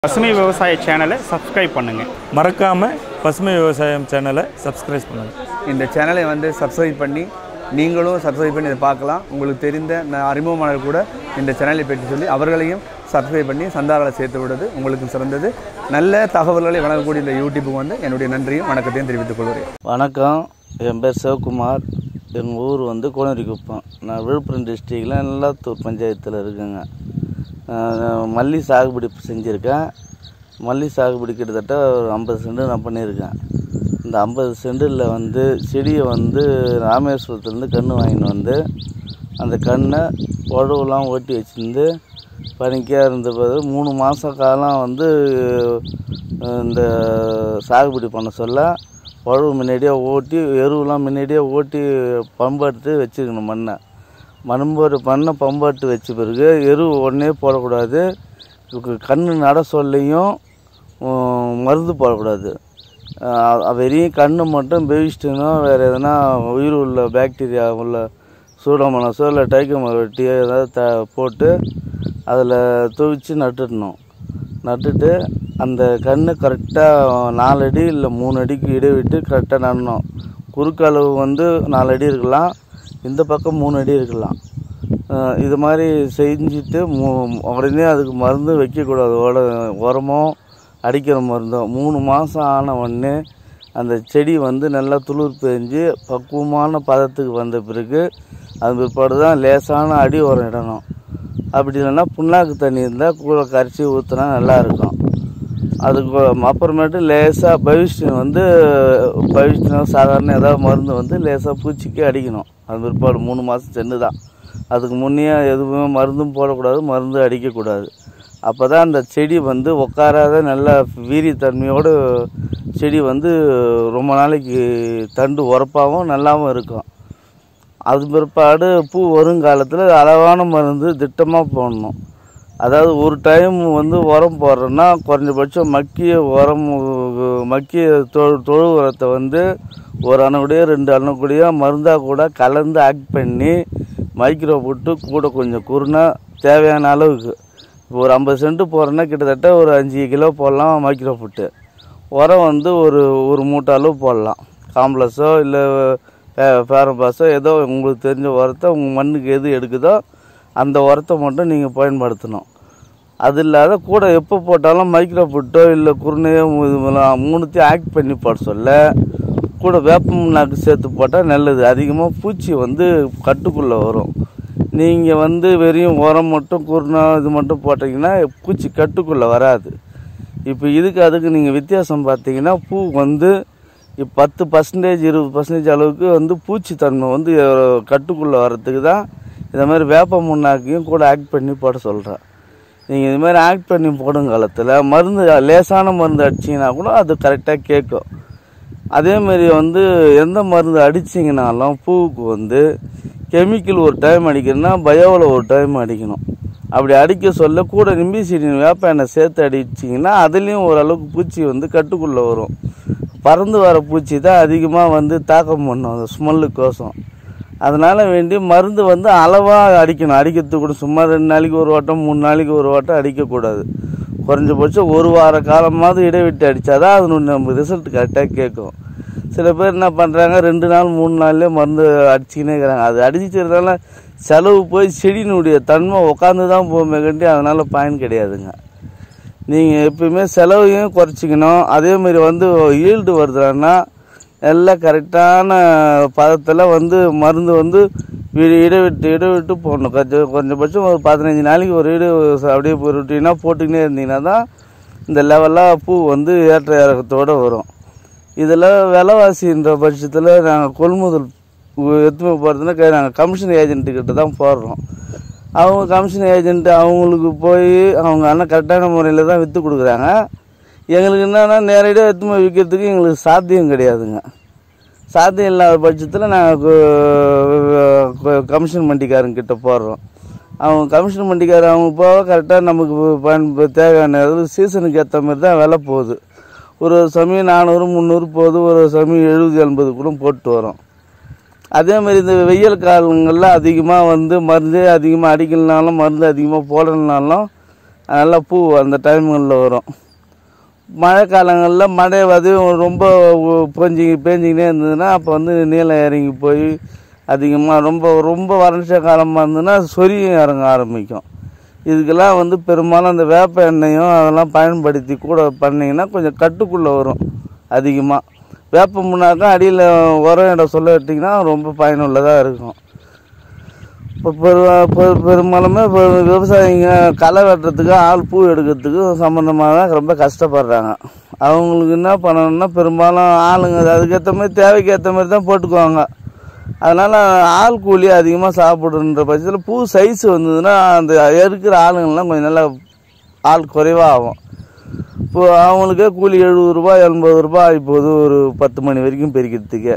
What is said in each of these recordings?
பசுமை விவசாய சேனலை சப்ஸ்கிரைப் பண்ணுங்கள் மறக்காமல் பசுமை விவசாயம் சேனலை சப்ஸ்கிரைப் பண்ணுங்கள் இந்த சேனலை வந்து சப்ஸ்கிரைப் பண்ணி நீங்களும் சப்ஸ்கிரைப் பண்ணி இதை பார்க்கலாம் உங்களுக்கு தெரிந்த ந- அறிமுகமானவர் கூட இந்த சேனலை பற்றி சொல்லி அவர்களையும் சப்ஸ்கிரைப் பண்ணி சந்தாரால சேர்த்து விடுறது உங்களுக்கு சிறந்தது நல்ல தகவல்களை வழங்கக்கூடிய இந்த யூடியூப்புக்கு வந்து என்னுடைய நன்றியும் வணக்கத்தையும் தெரிவித்துக் கொள்கிறேன் வணக்கம் என் பேர் சிவகுமார் எங்கள் ஊர் வந்து கோனரிக்குப்பம் நான் விழுப்புரம் டிஸ்ட்ரிக்டில் நல்லாத்தூர் பஞ்சாயத்தில் இருக்குங்க அஹ் மல்லி சாகுபடி செஞ்சுருக்கேன் மல்லி சாகுபடி கிட்டத்தட்ட ஒரு ஐம்பது சென்ட் நான் பண்ணியிருக்கேன் இந்த ஐம்பது சென்டில் வந்து செடியை வந்து ராமேஸ்வரத்துலேருந்து கன்று வாங்கின்னு வந்து அந்த கண்ணை உழவுலாம் ஓட்டி வச்சுருந்து பனிக்காக இருந்த போது மூணு மாத காலம் வந்து அஹ் இந்த சாகுபடி பண்ண சொல்ல உழவு முன்னாடியே ஓட்டி எருவெலாம் முன்னாடியே ஓட்டி பம்பெடுத்து வச்சுக்கணும் மண்ணை மண்போடு பண்ணை பம்பாட்டு வச்ச பிறகு எரு உடனே போடக்கூடாது இதுக்கு கண்ணு நட சொல்லையும் உம், மருந்து போடக்கூடாது அஹ் வெறும் கண்ணு மட்டும் பெவிஸ்டினோ வேறு எதனா உயிர் உள்ள பாக்டீரியா உள்ள சூடோமோனாஸோ இல்லை டைக்கோமோட்டியோ ஏதாவது த போட்டு அதில் துவிச்சு நட்டுடணும் நட்டுட்டு அந்த கன்று கரெக்டாக நாலு அடி இல்லை மூணு அடிக்கு இடைவிட்டு கரெக்டாக நடணும் குறுக்களவு வந்து நாலு அடி இருக்கலாம் இந்த பக்கம் மூணு அடி இருக்கலாம் அஹ் இது மாதிரி செஞ்சுட்டு மூ உடனே அதுக்கு மருந்து வைக்கக்கூடாது உட உரமோ அடிக்கிற மருந்தோ மூணு மாதம் ஆன உடனே அந்த செடி வந்து நல்லா துளிர் பெஞ்சு பக்குவமான பதத்துக்கு வந்த பிறகு அது பிற்பாடு தான் லேசான அடி உரம் இடணும் அப்படி இல்லைன்னா புண்ணாக்கு தண்ணி இருந்தால் கூட கரைச்சி ஊற்றினா நல்லாயிருக்கும் அதுக்கு அப்புறமேட்டு லேசாக பவிஷ்டின் வந்து பவிஷ்டினம் சாதாரண ஏதாவது மருந்து வந்து லேசாக பூச்சிக்கு அடிக்கணும் அது பிற்பாடு மூணு மாதம் சென்று தான் அதுக்கு முன்னே எதுவுமே மருந்தும் போடக்கூடாது மருந்து அடிக்கக்கூடாது அப்போ தான் அந்த செடி வந்து உட்காராத நல்ல வீரியத்தன்மையோடு செடி வந்து ரொம்ப நாளைக்கு தண்டு உரப்பாகவும் நல்லாவும் இருக்கும் அது பிற்பாடு பூ வருங்காலத்தில் அளவான மருந்து திட்டமாக போடணும் அதாவது ஒரு டைம் வந்து உரம் போடுறோன்னா குறைஞ்சபட்சம் மக்கிய உரம் மக்கிய தொழு தொழு உரத்தை வந்து ஒரு அணுக்குடியோ ரெண்டு அணுக்குடியோ மருந்தாக கூட கலந்து ஆக்ட் பண்ணி மைக்ரோ போட்டு கூட கொஞ்சம் குறுனா தேவையான அளவுக்கு இப்போ ஒரு ஐம்பது சென்ட் போடுறோன்னா கிட்டத்தட்ட ஒரு அஞ்சு கிலோ போடலாம் மைக்ரோ புட்டு உரம் வந்து ஒரு ஒரு மூட்டை அளவு போடலாம் காம்ப்ளஸோ இல்லை பேரம்பாஸோ ஏதோ உங்களுக்கு தெரிஞ்ச உரத்தை உங்கள் மண்ணுக்கு எது எடுக்குதோ அந்த உரத்தை மட்டும் நீங்கள் பயன்படுத்தணும் அது இல்லாத கூட எப்போ போட்டாலும் மைக்ரோ புட்டோ இல்லை குருணையோ இது மாதிரிலாம் மூணுத்தையும் ஆக்ட் பண்ணி போட சொல்ல கூட வேப்ப நாக்கு சேர்த்து போட்டால் நல்லது அதிகமாக பூச்சி வந்து கட்டுக்குள்ளே வரும் நீங்கள் வந்து வெறும் உரம் மட்டும் குருணை இது மட்டும் போட்டிங்கன்னா பூச்சி கட்டுக்குள்ளே வராது இப்போ இதுக்கு அதுக்கு நீங்கள் வித்தியாசம் பார்த்தீங்கன்னா பூ வந்து இப்போ பத்து பர்சன்டேஜ் இருபது பர்சன்டேஜ் அளவுக்கு வந்து பூச்சி தன்மை வந்து அஹ், கட்டுக்குள்ளே வர்றதுக்கு தான் இந்த மாதிரி வேப்ப முன்னாக்கையும் கூட ஆக்ட் பண்ணி போட சொல்கிறேன் நீங்கள் இது மாதிரி ஆக்ட் பண்ணி போடும் காலத்தில் மருந்து லேசான மருந்து அடிச்சிங்கன்னா கூட அது கரெக்டாக கேட்கும் அதேமாரி வந்து எந்த மருந்து அடிச்சிங்கனாலும் பூவுக்கு வந்து கெமிக்கல் ஒரு டைம் அடிக்கணும்னா பயோவில் ஒரு டைம் அடிக்கணும் அப்படி அடிக்க சொல்ல கூட நிம்பிசிடின் வேப்ப எண்ணெய் சேர்த்து அடிச்சிங்கன்னா அதுலேயும் ஓரளவுக்கு பூச்சி வந்து கட்டுக்குள்ளே வரும் பறந்து வர பூச்சி தான் அதிகமாக வந்து தாக்கம் பண்ணும் அந்த ஸ்மெல்லுக்கோசம் அதனால் வேண்டி மருந்து வந்து அளவாக அடிக்கணும் அடிக்கிறதுக்கு கூட சும்மா ரெண்டு நாளைக்கு ஒரு வட்டம் மூணு நாளைக்கு ஒரு வட்டம் அடிக்கக்கூடாது குறைஞ்சபட்சம் ஒரு வார காலமாவது இடைவிட்டு அடித்தாதான் அதனுடைய நம்ம ரிசல்ட் கரெக்டாக கேட்கும் சில பேர் என்ன பண்ணுறாங்க ரெண்டு நாள் மூணு நாள்லேயே மருந்து அடிச்சுக்கினே இருக்கிறாங்க அது அடிச்சிக்கிறதுனால செலவு போய் செடியினுடைய தன்மை உட்காந்து தான் போகுமே கண்டி அதனால் பயன் கிடையாதுங்க நீங்கள் எப்பயுமே செலவையும் குறைச்சிக்கணும் அதேமாரி வந்து ஈல்டு வருதுன்னா எல்லாம் கரெக்டான பதத்தில் வந்து மருந்து வந்து வி- இடைவிட்டு இடைவிட்டு போடணும் கொஞ்சம் கொஞ்சபட்சம் ஒரு பதினஞ்சு நாளைக்கு ஒரு இடு அப்படியே ரொட்டீனாக போட்டுக்கினே இருந்தீங்கன்னா தான் இந்த லெவலாக பூ வந்து ஏற்ற இறக்கத்தோடு வரும் இதில் விலைவாசின்ற பட்சத்தில் நாங்கள் கொள்முதல் எத்தனை போகிறதுனா நாங்கள் கமிஷன் ஏஜென்ட்டுக்கிட்ட தான் போடுறோம் அவங்க கமிஷன் ஏஜென்ட் அவங்களுக்கு போய் அவங்க அண்ணன் கரெக்டான முறையில் தான் விற்று கொடுக்குறாங்க எங்களுக்கு என்னன்னா நேரடியாக எடுத்துன்னு போய் விற்கிறதுக்கு எங்களுக்கு சாத்தியம் கிடையாதுங்க சாத்தியம் இல்லாத பட்சத்தில் நாங்கள் கமிஷன் மண்டிக்காரங்கிட்ட போடுறோம் அவங்க கமிஷன் மண்டிக்காரர் அவங்க போக கரெக்டாக நமக்கு பயன் தேவையான சீசனுக்கு ஏற்ற மாதிரி தான் விலை போகுது ஒரு சமயம் நானூறு முந்நூறு போகுது ஒரு சமயம் எழுபது எண்பது கூட போட்டு வரோம் அதே மாதிரி இந்த வெயில் காலங்களில் அதிகமாக வந்து மருந்து அதிகமாக அடிக்கலனாலும் மருந்து அதிகமாக போடலனாலும் நல்லா பூ அந்த டைம்களில் வரும் மழை காலங்களில் மழை அதுவும் ரொம்ப பொஞ்சி பேஞ்சிக்கினே இருந்ததுன்னா அப்போ வந்து நீளம் இறங்கி போய் அதிகமாக ரொம்ப ரொம்ப வறட்ச காலமாக இருந்ததுன்னா சொரியும் இறங்க ஆரம்பிக்கும் இதுக்கெல்லாம் வந்து பெரும்பாலும் அந்த வேப்ப எண்ணெயும் அதெல்லாம் பயன்படுத்தி கூட பண்ணிங்கன்னா கொஞ்சம் கட்டுக்குள்ளே வரும் அதிகமாக வேப்ப முன்னாக்கா அடியில் உரம் இடம் சொல்ல விட்டிங்கன்னா ரொம்ப பயனுள்ளதாக இருக்கும் இப்போ பெரு பெரு- பெரும்பாலுமே இப்போ விவசாயிங்க களை வெட்டுறதுக்கு ஆள் பூ எடுக்கிறதுக்கு சம்மந்தமாக தான் ரொம்ப கஷ்டப்படுறாங்க அவங்களுக்கு என்ன பண்ணணும்னா பெரும்பாலும் ஆளுங்க அதுக்கேற்ற மாதிரி தேவைக்கு ஏற்ற மாதிரி தான் போட்டுக்குவாங்க அதனால் ஆள் கூலி அதிகமாக சாப்பிடுன்ற பட்சத்தில் பூ சைஸ் வந்ததுன்னா அந்த இருக்கிற ஆளுங்கள்லாம் கொஞ்சம் நல்லா ஆள் குறைவாக ஆகும் இப்போ அவங்களுக்கே கூலி எழுபது ரூபாய் எண்பது ரூபாய் ஆகிப்போகுது ஒரு பத்து மணி வரைக்கும் பெருக்கிறதுக்கே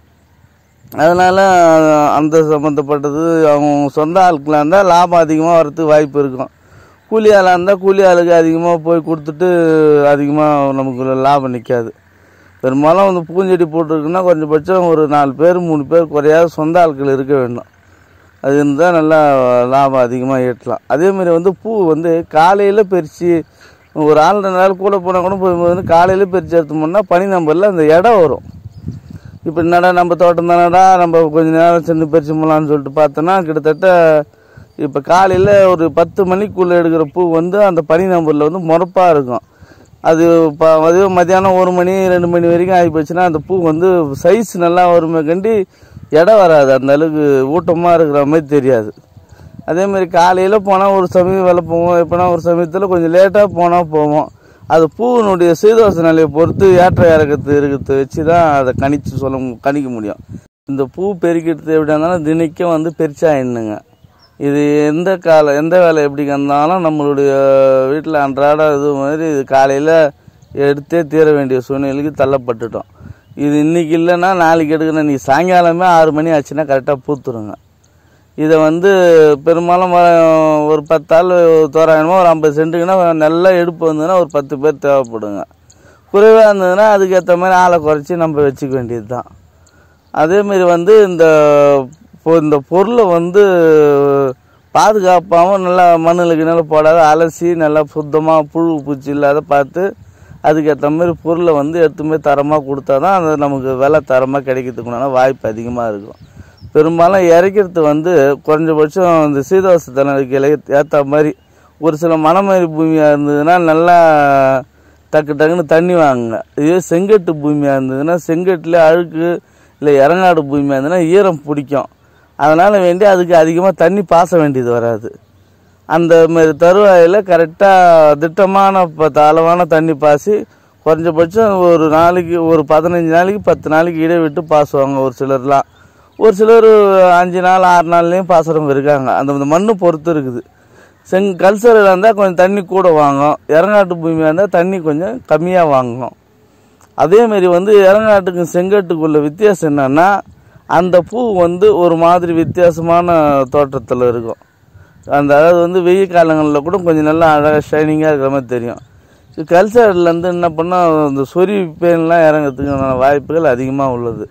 அதனால் அந்த சம்மந்தப்பட்டது அவங்க சொந்த ஆட்களாக இருந்தால் லாபம் அதிகமாக வரதுக்கு வாய்ப்பு இருக்கும் கூலி ஆளாக இருந்தால் கூலி ஆளுக்கு அதிகமாக போய் கொடுத்துட்டு அதிகமாக நமக்கு லாபம் நிற்காது பெரும்பாலும் வந்து பூஞ்செடி போட்டிருக்குன்னா கொஞ்சபட்சம் ஒரு நாலு பேர் மூணு பேர் குறையாத சொந்த ஆட்கள் இருக்க வேண்டும் அது இருந்தால் நல்லா லாபம் அதிகமாக ஈட்டலாம் அதேமாரி வந்து பூ வந்து காலையில் பறித்து ஒரு ஆள் ரெண்டு நாள் கூட போனால் கூட போகும்போது வந்து காலையில் பறித்து எடுத்தோம்னா பனி நம்பரில் அந்த இடம் வரும் இப்போ என்னடா நம்ம தோட்டம் தானடா நம்ம கொஞ்ச நேரம் சென்று பறிச்சு போகலான்னு சொல்லிட்டு பார்த்தோன்னா கிட்டத்தட்ட இப்போ காலையில் ஒரு பத்து மணிக்குள்ளே எடுக்கிற பூ வந்து அந்த பனி நம்பரில் வந்து முறப்பாக இருக்கும் அது இப்போ அது மத்தியானம் ஒரு மணி ரெண்டு மணி வரைக்கும் ஆகி போச்சுன்னா அந்த பூ வந்து சைஸ் நல்லா வருமே கண்டி இடம் வராது அந்த அளவுக்கு ஊட்டமாக இருக்கிற மாதிரி தெரியாது அதேமாரி காலையில் போனால் ஒரு சமயம் வேலை போவோம் எப்போனா ஒரு சமயத்தில் கொஞ்சம் லேட்டாக போனால் போவோம் அது பூவினுடைய சீதோச நிலையை பொறுத்து ஏற்ற இறக்கத்து இருக்கிறத வச்சு தான் அதை கணிச்சு சொல்ல மு- கணிக்க முடியும் இந்த பூ பெருக்கிறது எப்படி இருந்தாலும் தினைக்கும் வந்து பெருசாயிடணுங்க இது எந்த காலம் எந்த வேலை எப்படி இருந்தாலும் நம்மளுடைய வீட்டில் அன்றாட இது மாதிரி இது காலையில் எடுத்தே தீர வேண்டிய சூழ்நிலைக்கு தள்ளப்பட்டுட்டோம் இது இன்னைக்கு இல்லைன்னா நாளைக்கு எடுக்கணும் நீ சாயங்காலமே ஆறு மணி ஆச்சுன்னா கரெக்டாக பூத்துருங்க இதை வந்து பெரும்பாலும் வ- ஒரு பத்தாள் தோராயமாக ஒரு ஐம்பது சென்ட்டுக்குன்னா நல்லா எடுப்பு வந்ததுன்னா ஒரு பத்து பேர் தேவைப்படுங்க குறைவாக இருந்ததுன்னா அதுக்கேற்ற மாதிரி ஆளை குறைச்சி நம்ம வச்சுக்க வேண்டியது தான் அதேமாரி வந்து இந்த பொ- இந்த பொருளை வந்து பாதுகாப்பாகவும் நல்லா மண்ணில் கிணறு போடாத அலசி நல்லா சுத்தமாக புழு பூச்சி இல்லாத பார்த்து அதுக்கேற்ற மாதிரி பொருளை வந்து எடுத்துமே தரமாக கொடுத்தா தான் அது நமக்கு விலை தரமாக கிடைக்கிறதுக்குண்டான வாய்ப்பு அதிகமாக இருக்கும் பெரும்பாலும் இறைக்கிறது வந்து குறைஞ்சபட்சம் இந்த சீதோச நிலைக்கு ஏற்ற மாதிரி ஒரு சில மணமாரி பூமியாக இருந்ததுன்னா நல்லா டக்கு டக்குன்னு தண்ணி வாங்குங்க இதே செங்கட்டு பூமியாக இருந்ததுன்னா செங்கட்டில் அழுக்கு இல்லை இறங்காடு பூமியாக இருந்ததுன்னா ஈரம் பிடிக்கும் அதனால் வேண்டி அதுக்கு அதிகமாக தண்ணி பாச வேண்டியது வராது அந்த மாதிரி தருவாயில் கரெக்டாக திட்டமான ப- அளவான தண்ணி பாசி குறைஞ்சபட்சம் ஒரு நாளைக்கு ஒரு பதினஞ்சு நாளைக்கு பத்து நாளைக்கு இடைவிட்டு பாசுவாங்க ஒரு சிலர்லாம் ஒரு சிலர் அஞ்சு நாள் ஆறு நாள்லேயும் பாசுறவங்க இருக்காங்க அந்த அந்த மண்ணு பொறுத்து இருக்குது செங் கல்சரில் இருந்தால் கொஞ்சம் தண்ணி கூட வாங்கும் இறங்காட்டு பூமியாக இருந்தால் தண்ணி கொஞ்சம் கம்மியாக வாங்கும் அதேமாரி வந்து இறங்காட்டுக்கும் செங்கட்டுக்குள்ள வித்தியாசம் என்னன்னா அந்த பூ வந்து ஒரு மாதிரி வித்தியாசமான தோற்றத்தில் இருக்கும் அந்த அதாவது வந்து வெயில் காலங்களில் கூட கொஞ்சம் நல்லா அழகாக ஷைனிங்காக இருக்கிற மாதிரி தெரியும் கல்ச்சர்லேருந்து என்ன பண்ணால் இந்த சொறி பேன்லாம் இறங்கிறதுக்கான வாய்ப்புகள் அதிகமாக உள்ளது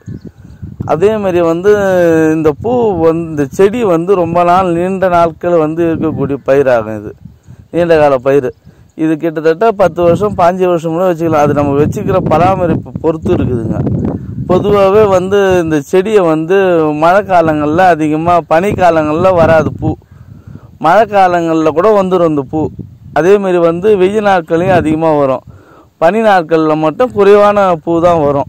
அதே மாதிரி வந்து இந்த பூ வந்து இந்த செடி வந்து ரொம்ப நாள் நீண்ட நாட்கள் வந்து இருக்கக்கூடிய பயிராகும் இது நீண்ட கால பயிர் இது கிட்டத்தட்ட பத்து வருஷம் பாஞ்சு வருஷம் கூட வச்சுக்கலாம் அது நம்ம வச்சுக்கிற பராமரிப்பு பொறுத்து இருக்குதுங்க பொதுவாகவே வந்து இந்த செடியை வந்து மழை காலங்களில் அதிகமாக பனி காலங்களில் வராது பூ மழை காலங்களில் கூட வந்துடும் இந்த பூ அதேமாரி வந்து வெயில் நாட்களையும் அதிகமாக வரும் பனி நாட்களில் மட்டும் குறைவான பூ தான் வரும்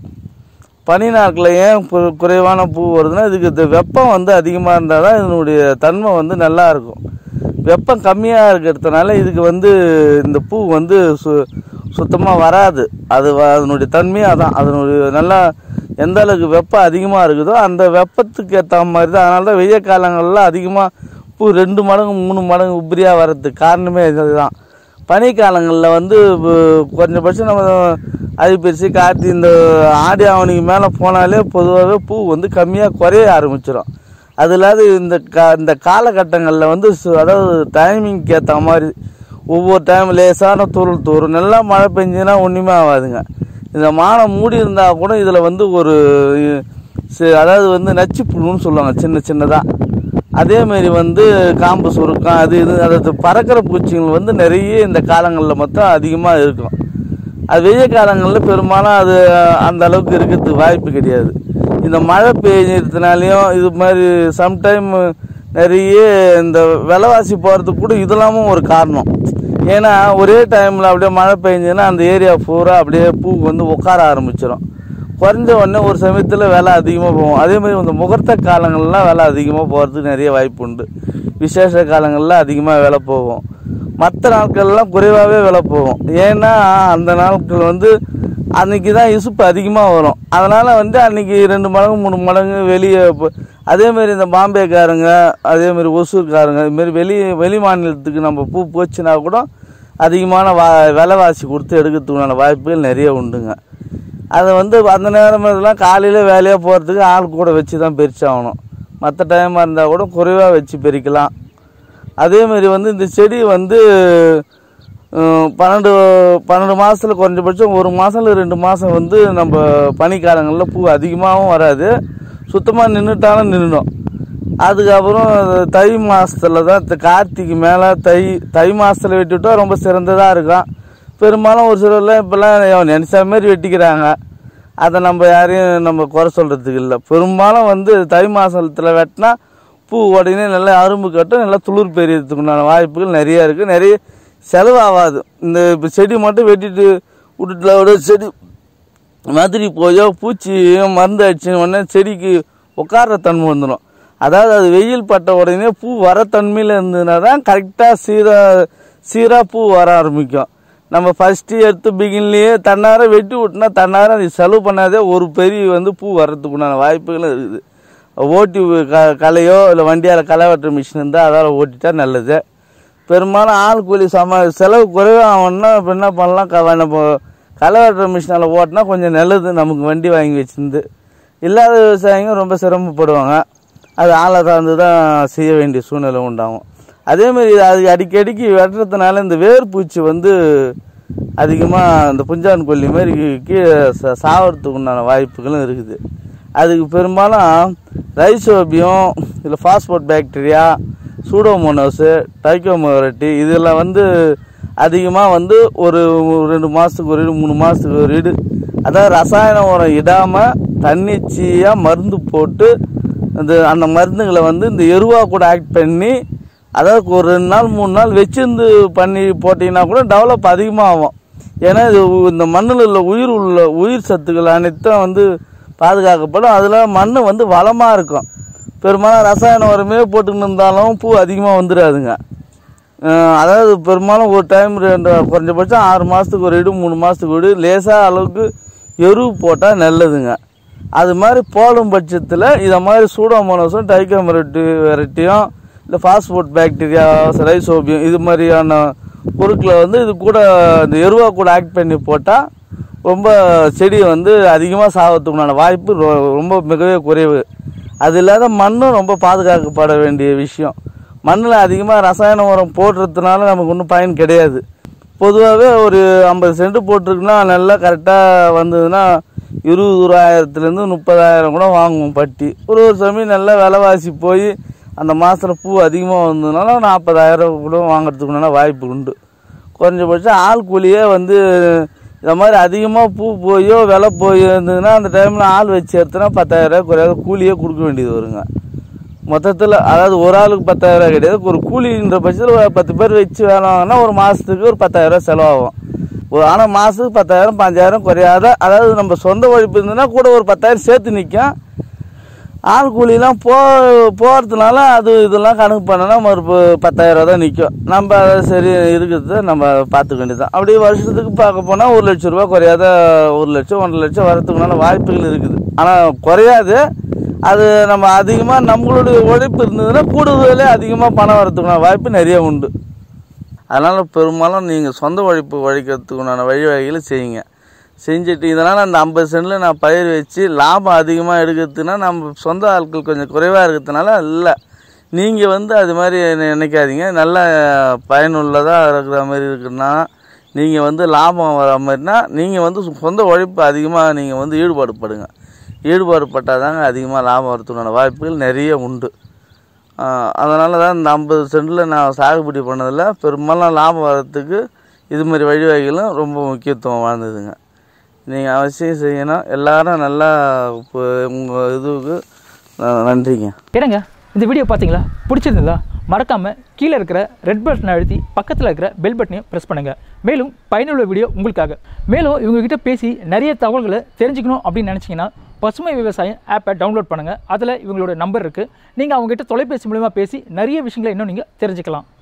பனி நாட்களில் ஏன் கு- குறைவான பூ வருதுன்னா இதுக்கு இந்த வெப்பம் வந்து அதிகமாக இருந்தால் தான் இதனுடைய தன்மை வந்து நல்லா இருக்கும் வெப்பம் கம்மியாக இருக்கிறதுனால இதுக்கு வந்து இந்த பூ வந்து சு சுத்தமாக வராது அது வ- அதனுடைய தன்மையே அதான் அதனுடைய நல்லா எந்த அளவுக்கு வெப்பம் அதிகமாக இருக்குதோ அந்த வெப்பத்துக்கு ஏற்ற மாதிரி தான் அதனால தான் வெய்ய காலங்களில் அதிகமாக பூ ரெண்டு மடங்கு மூணு மடங்கு உபரியாக வர்றதுக்கு காரணமே இதுதான் பனி காலங்களில் வந்து பு- குறைஞ்சபட்சம் நம்ம அது பெருசு கார்த்தி இந்த ஆடி ஆவணிக்கு மேலே போனாலே பொதுவாகவே பூ வந்து கம்மியாக குறைய ஆரம்பிச்சிடும் அது இல்லாத இந்த கா இந்த காலகட்டங்களில் வந்து சு- அதாவது டைமிங்க்கு ஏற்ற மாதிரி ஒவ்வொரு டைம் லேசான தூரல் தூரும் நல்லா மழை பெஞ்சுன்னா ஒன்றுமே ஆகாதுங்க இந்த மானம் மூடி இருந்தால் கூட இதில் வந்து ஒரு சி- அதாவது வந்து நச்சு புழுன்னு சொல்லுவாங்க சின்ன சின்னதாக அதேமாரி வந்து காம்பு சுருக்கம் அது இது அதாவது பறக்கிற பூச்சிகள் வந்து நிறைய இந்த காலங்களில் மொத்தம் அதிகமாக இருக்கும் அது வெய்ய காலங்களில் பெரும்பாலும் அது அந்த அளவுக்கு இருக்கிறதுக்கு வாய்ப்பு கிடையாது இந்த மழை பெய்யறதுனாலையும் இது மாதிரி சம்டைம் நிறைய இந்த விலைவாசி போகிறதுக்கு கூட இதெல்லாமும் ஒரு காரணம் ஏன்னா ஒரே டைமில் அப்படியே மழை பெஞ்சதுன்னா அந்த ஏரியா பூரா அப்படியே பூ வந்து உட்கார ஆரம்பிச்சிடும் குறைஞ்ச உடனே ஒரு சமயத்தில் விலை அதிகமாக போகும் அதே மாதிரி இந்த முகூர்த்த காலங்கள்லாம் விலை அதிகமாக போகிறதுக்கு நிறைய வாய்ப்பு உண்டு விசேஷ காலங்களில் அதிகமாக விலை போகும் மற்ற நாட்கள்லாம் குறைவாகவே விலை போகும் ஏன்னா அந்த நாட்கள் வந்து அன்னைக்கு தான் இசுப்பு அதிகமாக வரும் அதனால் வந்து அன்னைக்கு ரெண்டு மடங்கு மூணு மடங்கு வெளியே இப்போ அதேமாரி இந்த பாம்பேக்காரங்க அதேமாரி ஒசூர்காரங்க இதுமாரி வெளி வெளி மாநிலத்துக்கு நம்ம பூ போச்சுன்னா கூட அதிகமான வா விலைவாசி கொடுத்து எடுக்கிறதுக்கான வாய்ப்புகள் நிறைய உண்டுங்க அதை வந்து அந்த நேரம் இதெல்லாம் காலையில் வேலையாக போகிறதுக்கு ஆள் கூட வச்சு தான் பிரிச்சாகணும் மற்ற டைமாக இருந்தால் கூட குறைவாக வச்சு பிரிக்கலாம் அதேமாரி வந்து இந்த செடி வந்து அஹ், பன்னெண்டு பன்னெண்டு மாதத்தில் குறைஞ்சபட்சம் ஒரு மாதம் இல்லை ரெண்டு மாதம் வந்து நம்ம பனிக்காலங்களில் பூ அதிகமாகவும் வராது சுத்தமாக நின்றுட்டாலும் நின்றுடும் அதுக்கப்புறம் தை மாதத்துல தான் இந்த கார்த்திகை மேலே தை தை மாதத்தில் வெட்டிவிட்டா ரொம்ப சிறந்ததாக இருக்கும் பெரும்பாலும் ஒரு சிலர்லாம் இப்போல்லாம் நினச்ச மாதிரி வெட்டிக்கிறாங்க அதை நம்ம யாரையும் நம்ம குறை சொல்கிறதுக்கு இல்லை பெரும்பாலும் வந்து தை மாதத்தில் வெட்டினா பூ உடனே நல்லா அரும்பு கட்டும் நல்லா துளிர் பெரியறதுக்கு உண்டான வாய்ப்புகள் நிறைய இருக்குது நிறைய செலவாகாது இந்த இப்போ செடி மட்டும் வெட்டிட்டு விட்டுட்டுல விட செடி மாதிரி போயோ பூச்சி மருந்து அடிச்சு உடனே செடிக்கு உட்கார்ற தன்மை வந்துடும் அதாவது அது வெயில் பட்ட உடனே பூ வர தன்மையில் இருந்ததுன்னா தான் கரெக்டாக சீராக சீராக பூ வர ஆரம்பிக்கும் நம்ம ஃபஸ்ட்டு எடுத்து பிகின்லேயே தன்னார வெட்டி விட்டுனா தன்னார அது செலவு பண்ணாதே ஒரு பெரிய வந்து பூ வர்றதுக்கு உண்டான வாய்ப்புகளும் இருக்குது ஓட்டி க களையோ இல்லை வண்டியால் களை வெட்டுற மிஷின் இருந்தால் அதால் ஓட்டிட்டா நல்லது பெரும்பாலும் ஆள் கூலி சம செலவு குறைவாகணும்னா இப்போ என்ன பண்ணலாம் க நம்ம களை வெட்டுற மிஷினால் ஓட்டினா கொஞ்சம் நல்லது நமக்கு வண்டி வாங்கி வச்சிருந்து இல்லாத விவசாயிங்க ரொம்ப சிரமப்படுவாங்க அது ஆளை சார்ந்து தான் செய்ய வேண்டிய சூழ்நிலை உண்டாகும் அதேமாரி அது அடிக்கடிக்கு வெட்டுறதுனால இந்த வேர்பூச்சி வந்து அதிகமாக இந்த புஞ்சான் கொல்லி மாதிரி கீழே ச- சாவறதுக்கு உண்டான வாய்ப்புகளும் இருக்குது அதுக்கு பெரும்பாலும் ரைசோபியம் இல்லை ஃபாஸ்போர்ட் பாக்டீரியா சூடோமோனோஸு டைக்கோமோரட்டி இதெல்லாம் வந்து அதிகமாக வந்து ஒரு ரெண்டு மாதத்துக்கு ஒரு இடு மூணு மாதத்துக்கு ஒரு இடு அதாவது ரசாயன உரம் இடாமல் தன்னிச்சையாக மருந்து போட்டு இந்த அந்த மருந்துகளை வந்து இந்த எருவா கூட ஆக்ட் பண்ணி அதாவது ஒரு ரெண்டு நாள் மூணு நாள் வச்சிருந்து பண்ணி போட்டிங்கன்னா கூட டெவலப் அதிகமாகும் ஏன்னா இது உ- இந்த மண்ணில் உள்ள உயிர் உள்ள உயிர் சத்துக்கள் அனைத்தும் வந்து பாதுகாக்கப்படும் அதில் மண் வந்து வளமாக இருக்கும் பெரும்பாலும் ரசாயன உரமே போட்டுன்னு இருந்தாலும் பூ அதிகமாக வந்துடாதுங்க அஹ் அதாவது பெரும்பாலும் ஒரு டைம் ரெண்டு குறைஞ்சபட்சம் ஆறு மாதத்துக்கு ஒரு இடு மூணு மாதத்துக்கு ஒரு இடு லேசாக அளவுக்கு எரு போட்டால் நல்லதுங்க அது மாதிரி போடும் பட்சத்தில் இதை மாதிரி சூடோமோனஸும் டைக்கோமெரட்டி வெரைட்டியும் இல்லை ஃபாஸ்போர்ட் பாக்டீரியா ரைசோபியம் இது மாதிரியான பொருட்களை வந்து இது கூட இந்த எருவா கூட ஆக்ட் பண்ணி போட்டால் ரொம்ப செடி வந்து அதிகமாக சாகிறதுக்குண்டான வாய்ப்பு ரொ- ரொம்ப மிகவே குறைவு அது இல்லாத மண்ணும் ரொம்ப பாதுகாக்கப்பட வேண்டிய விஷயம் மண்ணில் அதிகமாக ரசாயன உரம் போடுறதுனால நமக்கு ஒன்றும் பயன் கிடையாது பொதுவாகவே ஒரு ஐம்பது சென்ட் போட்டிருக்குன்னா நல்லா கரெக்டாக வந்ததுன்னா இருபதுராயிரத்துலேருந்து முப்பதாயிரம் கூட வாங்குவோம் பட்டி ஒரு ஒரு சமயம் நல்லா விலைவாசி போய் அந்த மாதத்தில் பூ அதிகமாக வந்ததுனால நாற்பதாயிரம் கூட வாங்குறதுக்குண்டான வாய்ப்பு உண்டு குறைஞ்சபட்சம் ஆள் கூலியே வந்து இந்த மாதிரி அதிகமாக பூ போயோ விலை போய் இருந்ததுன்னா அந்த டைமில் ஆள் வச்சு எடுத்தோன்னா பத்தாயிரரூவா குறையாத கூலியே கொடுக்க வேண்டியது வருங்க மொத்தத்தில் அதாவது ஒரு ஆளுக்கு பத்தாயிரரூவா கிடையாது ஒரு கூலின்ற பட்சத்தில் ஒரு பத்து பேர் வச்சு வேலை வாங்கினா ஒரு மாதத்துக்கு ஒரு பத்தாயிரரூவா செலவாகும் ஒரு ஆனால் மாதத்துக்கு பத்தாயிரம் பாஞ்சாயிரம் குறையாத அதாவது நம்ம சொந்த உழைப்பு இருந்ததுன்னா கூட ஒரு பத்தாயிரம் சேர்த்து நிற்கும் ஆள் கூலிலாம் போ போகிறதுனால அது இதெல்லாம் கணக்கு பண்ணனா மறுப்பு பத்தாயிரம் தான் நிற்கும் நம்ம அதை சரி இருக்கிறத நம்ம பார்த்துக்க வேண்டியதுதான் அப்படியே வருஷத்துக்கு பார்க்க போனால் ஒரு லட்ச ரூபா குறையாத ஒரு லட்சம் ஒன்றரை லட்சம் வரதுக்குனால வாய்ப்புகள் இருக்குது ஆனால் குறையாது அது நம்ம அதிகமாக நம்மளுடைய உழைப்பு இருந்ததுன்னா கூடுதலே அதிகமாக பணம் வரதுக்குண்டான வாய்ப்பு நிறைய உண்டு அதனால் பெரும்பாலும் நீங்கள் சொந்த உழைப்பு உழைக்கிறதுக்குண்டான வழிவகைகளை செய்யுங்க செஞ்சுட்டு இதனால் அந்த ஐம்பது சென்டில் நான் பயிர் வச்சு லாபம் அதிகமாக எடுக்கிறதுனா நம்ம சொந்த ஆட்கள் கொஞ்சம் குறைவாக இருக்கிறதுனால இல்லை நீங்கள் வந்து அது மாதிரி நி- நினைக்காதீங்க நல்ல பயனுள்ளதாக இருக்கிற மாதிரி இருக்குன்னா நீங்கள் வந்து லாபம் வர மாதிரினா நீங்கள் வந்து சொ- சொந்த உழைப்பு அதிகமாக நீங்கள் வந்து ஈடுபாடு படுங்க ஈடுபாடு பட்டால் தாங்க அதிகமாக லாபம் வரதுக்கான வாய்ப்புகள் நிறைய உண்டு அதனால தான் இந்த ஐம்பது சென்டில் நான் சாகுபடி பண்ணதில் பெரும்பாலும் லாபம் வர்றதுக்கு இது மாதிரி வழிவகைகளும் ரொம்ப முக்கியத்துவம் வாழ்ந்ததுங்க நீங்கள் அவசியம் செய்யணும் எல்லாரும் நல்லா இப்போ உங்கள் இதுவுக்கு ந- நன்றிங்க என்னங்க இந்த வீடியோ பார்த்தீங்களா பிடிச்சிருந்ததா மறக்காமல் கீழே இருக்கிற ரெட் பட்டனை அழுத்தி பக்கத்தில் இருக்கிற பெல் பட்டனையும் ப்ரெஸ் பண்ணுங்கள் மேலும் பயனுள்ள வீடியோ உங்களுக்காக மேலும் இவங்ககிட்ட பேசி நிறைய தகவல்களை தெரிஞ்சுக்கணும் அப்படின்னு நினச்சிங்கன்னா பசுமை விவசாயம் ஆப்பை டவுன்லோட் பண்ணுங்கள் அதில் இவங்களோட நம்பர் இருக்குது நீங்கள் அவங்ககிட்ட தொலைபேசி மூலமா பேசி நிறைய விஷயங்களை இன்னும் நீங்கள் தெரிஞ்சுக்கலாம்